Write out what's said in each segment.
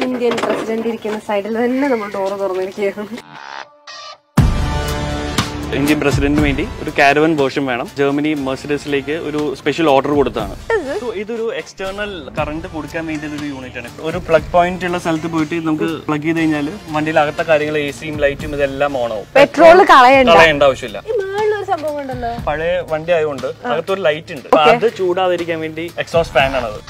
Indian president ഇരിക്കുന്ന സൈഡിൽ തന്നെ നമ്മൾ ഡോറ് തുറന്നിരിക്കുകയാണ് ഇന്ത്യൻ പ്രസിഡന്റിന് വേണ്ടി ഒരു കാരവൻ വേർഷൻ വേണം ജർമ്മനി മെർസിഡസിലേക്ക് ഒരു സ്പെഷ്യൽ ഓർഡർ കൊടുത്താണ് So, ഇതൊരു എക്സ്റ്റേണൽ കറണ്ട് കൊടുക്കാൻ വേണ്ടി ഒരു യൂണിറ്റ് ആണ് ഒരു പ്ലഗ് പോയിന്റ് ഉള്ള സ്ഥലത്ത് പോയിട്ട് നമുക്ക് പ്ലഗ് ചെയ്ത് കഴിഞ്ഞാൽ വണ്ടിയിൽ അകത്ത കാര്യങ്ങൾ എ സിയും ലൈറ്റും ഇതെല്ലാം ഓൺ ആവും പെട്രോൾ കളയണ്ട കളയേണ്ട ആവശ്യമില്ല ഈ മേളിലൊരു സംഭവം ഉണ്ടല്ലോ പഴയ വണ്ടി ആയതുകൊണ്ട് അകത്തൊരു ലൈറ്റ് ഉണ്ട് അപ്പൊ അത് ചൂടാതിരിക്കാൻ വേണ്ടി എക്സോസ്റ്റ് ഫാൻ ആണത്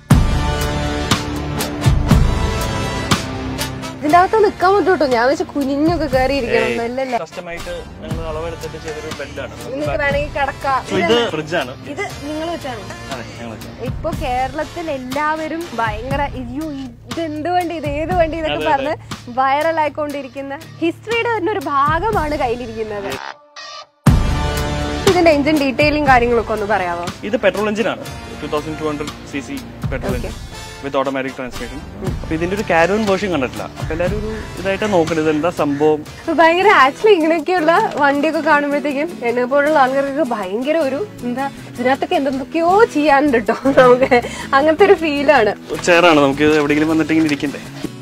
ഇതിന്റെ അകത്ത് നിക്കാൻ പറ്റൂട്ടോ ഞാൻ വെച്ച് കുനിഞ്ഞൊക്കെ കയറി ഇരിക്കണം നല്ലല്ലേ കസ്റ്റമായിട്ട് ഞങ്ങൾ അളവെടുത്തിട്ട് ചെയ്തൊരു ബെഡാണ് നിങ്ങൾക്ക് വേണമെങ്കിൽ കിടക്കാം ഇത് ഫ്രിഡ്ജാണ് ഇത് നിങ്ങൾ വെച്ചാണ് അതെ ഞങ്ങൾ ഇപ്പൊ കേരളത്തിൽ എല്ലാവരും ഭയങ്കര അയ്യോ ഇതെന്ത് വണ്ടി ഇത് ഏത് വണ്ടി എന്നൊക്കെ പറഞ്ഞ് വൈറൽ ആയിക്കൊണ്ടിരിക്കുന്ന ഹിസ്റ്ററിയുടെ തന്നെ ഒരു ഭാഗമാണ് കയ്യിലിരിക്കുന്നത് ഇതിന്റെ എഞ്ചിൻ ഡീറ്റെയിലും കാര്യങ്ങളൊക്കെ ഒന്ന് പറയാമോ ഇത് പെട്രോൾ എഞ്ചിനാണ് two thousand two hundred C C petrol engine with automatic transmission അപ്പൊ ഇതിന്റെ ഒരു കാരോൺ വേർഷൻ കണ്ടിട്ടില്ല അപ്പൊ എല്ലാവരും ഒരു ഇതായിട്ട് നോക്കുന്നത് എന്താ സംഭവം അപ്പൊ ഭയങ്കര ആക്ച്വലി ഇങ്ങനെയൊക്കെയുള്ള വണ്ടിയൊക്കെ കാണുമ്പോഴത്തേക്കും എന്നെ പോലുള്ള ആൾക്കാർക്ക് ഭയങ്കര ഒരു എന്താ ഇതിനകത്തൊക്കെ എന്തെന്തൊക്കെയോ ചെയ്യാനുണ്ട് കേട്ടോ നമുക്ക് അങ്ങനത്തെ ഒരു ഫീലാണ് ചെയറാണ് നമുക്ക് എവിടെയെങ്കിലും വന്നിട്ട് ഇങ്ങനെ ഇരിക്കണ്ടേ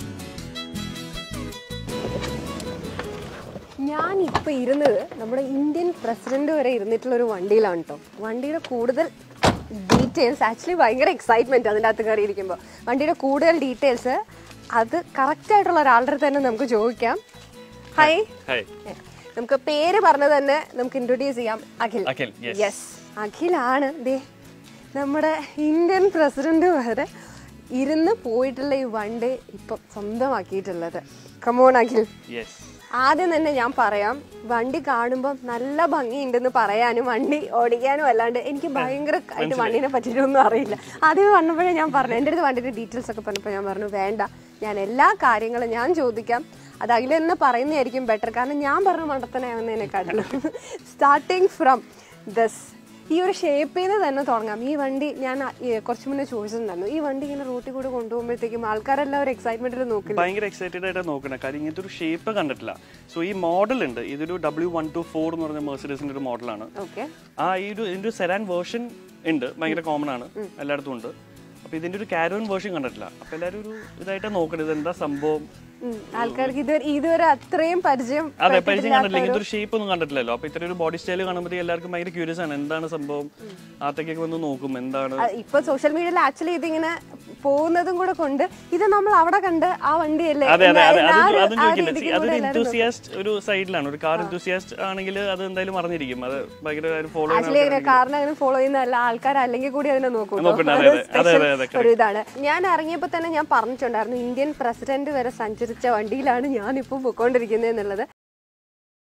ഞാൻ ഇപ്പൊ ഇരുന്നത് നമ്മുടെ ഇന്ത്യൻ പ്രസിഡന്റ് വരെ ഇരുന്നിട്ടുള്ള ഒരു വണ്ടിയിലാണ് കേട്ടോ വണ്ടിയുടെ കൂടുതൽ ഡീറ്റെയിൽസ് ആക്ച്വലി ഭയങ്കര എക്സൈറ്റ്മെന്റ് അതിൻ്റെ അകത്ത് കയറി ഇരിക്കുമ്പോൾ വണ്ടിയുടെ കൂടുതൽ ഡീറ്റെയിൽസ് അത് കറക്റ്റ് ആയിട്ടുള്ള ഒരാളുടെ അടുത്ത് തന്നെ നമുക്ക് ചോദിക്കാം ഹായ് ഹായ് നമുക്ക് പേര് പറഞ്ഞത് തന്നെ നമുക്ക് ഇൻട്രൊഡ്യൂസ് ചെയ്യാം അഖിൽ അഖിൽ യെസ് യെസ് അഖിലാണ് ദേ നമ്മുടെ ഇന്ത്യൻ പ്രസിഡന്റ് വരെ ഇരുന്ന് പോയിട്ടുള്ള ഈ വണ്ടി ഇപ്പം സ്വന്തമാക്കിയിട്ടുള്ളത് കമോൺ അഖിൽ യെസ് ആദ്യം തന്നെ ഞാൻ പറയാം വണ്ടി കാണുമ്പോൾ നല്ല ഭംഗിയുണ്ടെന്ന് പറയാനും വണ്ടി ഓടിക്കാനും അല്ലാണ്ട് എനിക്ക് ഭയങ്കര ആയിട്ട് വണ്ടീനെ പറ്റിയിട്ടൊന്നും അറിയില്ല ആദ്യം വന്നപ്പോഴേ ഞാൻ പറഞ്ഞു എൻ്റെ അടുത്ത് വണ്ടിയുടെ ഡീറ്റെയിൽസ് ഒക്കെ പറഞ്ഞപ്പോൾ ഞാൻ പറഞ്ഞു വേണ്ട ഞാൻ എല്ലാ കാര്യങ്ങളും ഞാൻ ചോദിക്കാം അത് അതിൽ തന്നെ പറയുന്നതായിരിക്കും ബെറ്റർ കാരണം ഞാൻ പറഞ്ഞ മണ്ടത്തനാവുന്നതിനെക്കാട്ടിലും സ്റ്റാർട്ടിങ് ഫ്രം ദസ് ഈ ഒരു ഷേപ്പിൽ നിന്ന് തന്നെ തുടങ്ങാം ഈ വണ്ടി ഞാൻ ആ, ഈ കുറച്ച് മുന്നേ ചോദിച്ചിട്ടുണ്ടായിരുന്നു ഈ വണ്ടി ഇങ്ങനെ റൂട്ടിൽ കൂടെ കൊണ്ടുപോകുമ്പോഴത്തേക്കും ആൾക്കാരെല്ലാം ഒരു എക്സൈറ്റ്മെന്റിൽ നോക്കില്ല ഭയങ്കര എക്സൈറ്റഡ് ആയിട്ട് നോക്കണേ കാര്യം ഇങ്ങനത്തെ ഒരു ഷേപ്പ് കണ്ടിട്ടില്ല സോ ഈ മോഡൽ ഉണ്ട് ഇതൊരു ഡബ്ല്യു വൺ ടു ഫോർ എന്ന് പറഞ്ഞ മെർസിഡസിന്റെ ഒരു മോഡലാണ് ഓക്കെ ആ ഈ ഒരു ഇതിന്റെ ഒരു സെറാൻ വേർഷൻ ഉണ്ട് ഭയങ്കര കോമൺ ആണ് എല്ലായിടത്തും ഉണ്ട് അപ്പൊ ഇതിന്റെ ഒരു കാരോൺ വേർഷൻ കണ്ടിട്ടില്ല അപ്പൊ എല്ലാവരും ഒരു ഇതായിട്ട് നോക്കണത് ഇത് എന്താ സംഭവം ഉം. ആൾക്കാർക്ക് ഇതുവരെ ഇതുവരെ അത്രയും പരിചയം അതെ പരിചയം കണ്ടിട്ടില്ല ഇങ്ങനത്തെ ഒരു ഷേപ്പ് ഒന്നും കണ്ടിട്ടില്ലല്ലോ അപ്പൊ ഇത്ര ഒരു ബോഡി സ്റ്റൈൽ കാണുമ്പോൾ എല്ലാവർക്കും ഭയങ്കര ക്യൂരിയസ് ആണ് എന്താണ് സംഭവം അകത്തേക്കൊക്കെ വന്ന് നോക്കും എന്താണ് ആ, ഇപ്പൊ സോഷ്യൽ മീഡിയയിൽ ആക്ച്വലി ഇതിങ്ങനെ പോകുന്നതും കൂടെ കൊണ്ട് ഇത് നമ്മൾ അവിടെ കണ്ട് ആ വണ്ടിയല്ലേ അതെ അതെ അതെ എന്നാ- ആ അത് ഒരു- അതും ആ ചോദിക്കില്ല രീതിക്ക് അതൊരു കൂടെ എല്ലാവരും enthusiast ഒരു സൈഡിലാണ് ഒരു കാർ enthusiast ആണെങ്കിൽ അത് എന്തായാലും അറിഞ്ഞിരിക്കും അത് ഭയങ്കര ഫോളോ ആക്ച്വലി അങ്ങനെ കാറിനെ അങ്ങനെ ഫോളോ ചെയ്യുന്ന എല്ലാ ആൾക്കാർ അല്ലെങ്കിൽ കൂടി അതിനെ നോക്കും നോക്കണ്ട, അതെ, അതെ, അതെ, അതെ, അതെ, ഒരു ഇതാണ് ഞാൻ ഇറങ്ങിയപ്പോ തന്നെ ഞാൻ പറഞ്ഞിട്ടുണ്ടായിരുന്നു ഇന്ത്യൻ പ്രസിഡന്റ് വരെ സഞ്ചരിച്ച വണ്ടിയിലാണ് ഞാൻ ഇപ്പൊ പൊക്കോണ്ടിരിക്കുന്നത് എന്നുള്ളത്